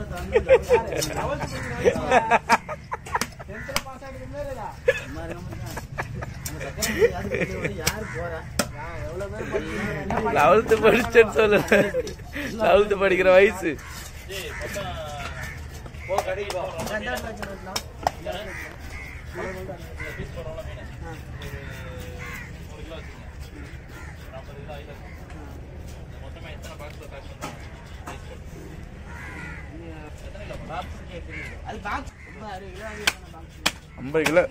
யாரு போறா எவ்வளவு பேர் படிக்கிறாங்க? லெவல்த்து படிச்சேன்னு சொல்லு லெவல்த்து படிக்கிற வயசு ரெண்டாவது லட்சம் இருக்கலாம். அது box. ரொம்ப அறுபது கிலோ வாங்கிருக்காங்க box. ஐம்பது கிலோ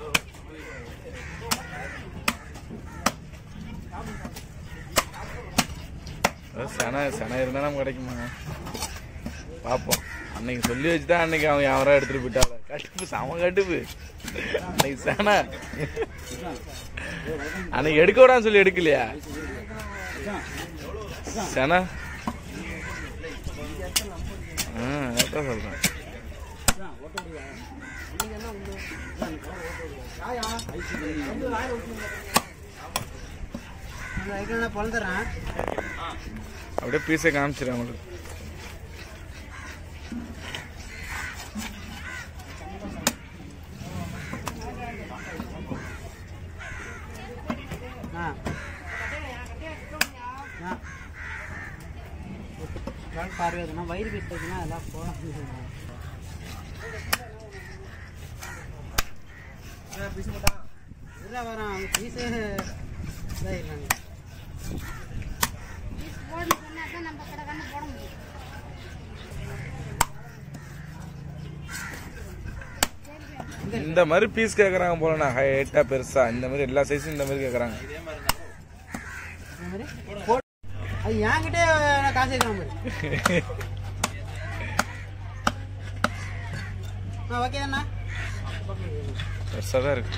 சனை சனை இருந்தா நம்ம கிடைக்குமா பார்ப்போம் அன்னைக்கு சொல்லி வச்சுதான் அன்னைக்கு அவன் யாரா எடுத்துட்டு போயிட்டால கட்டுப்பு செம கட்டுப்பு அன்னைக்கு சனை அன்னைக்கு எடுக்க விடான்னு சொல்லி எடுக்கலையா சனை ஆ அதான் சொல்றேன் அந்த வைக்கல நான் பிறந்துடுறேன் அப்படியே பீஸை காமிச்சிடுறேன் உங்களுக்கு ஆ ஆ கண் பார்வை இருக்குன்னா வயிறு கிட்டதுன்னா எல்லாம் போகலாம் இல்லை வரோம் அவங்க பீஸே இதாகிடுறாங்க போடணும் சொன்னா தான் நம்ம கடை கண்ணு போட முடியும் இந்த மாதிரி பீஸ் கேட்குறாங்க போலண்ணா ஹைட்டாக பெருசா இந்த மாதிரி எல்லா சைஸும் இந்த மாதிரி கேட்குறாங்க இந்த மாதிரி போ- அது என்கிட்டே நான் காசு கேட்குற மாதிரி ஆ ஓகே அண்ணா பெருசாக தான் இருக்கு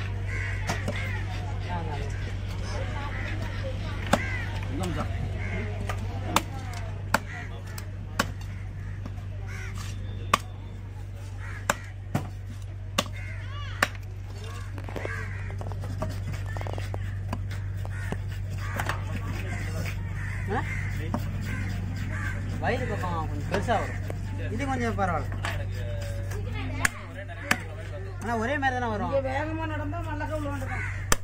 ஆ? வயிறு பக்கம் கொஞ்சம் பெருசாக வரும் இது கொஞ்சம் பரவாயில்ல ஆனால் ஒரே மாதிரி தானே வரும் வேகமாக நடந்தால் நல்லா கவுள்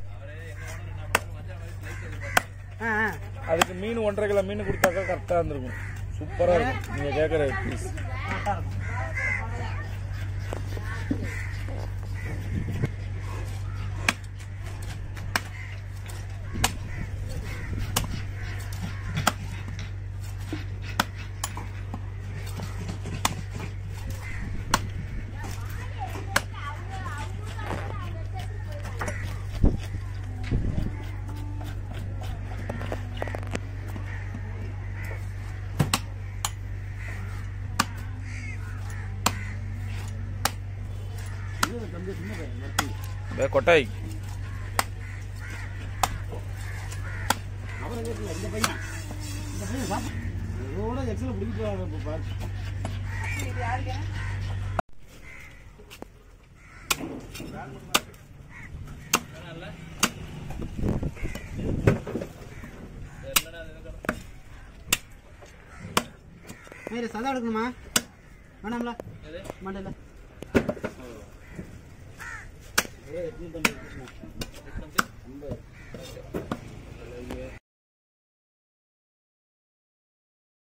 ஆ ஆ அதுக்கு மீன் ஒன்றரை கிலோ மீன் கொடுத்தாக்கா கரெக்டாக இருந்திருக்கும் சூப்பராக இருக்கும் நீங்கள் கேட்குற பீஸ் கரெக்டாக இருக்கும் இந்த கொட்டாய் மேரி சதா எடுக்கணுமா வேணாம்ல மாட்டல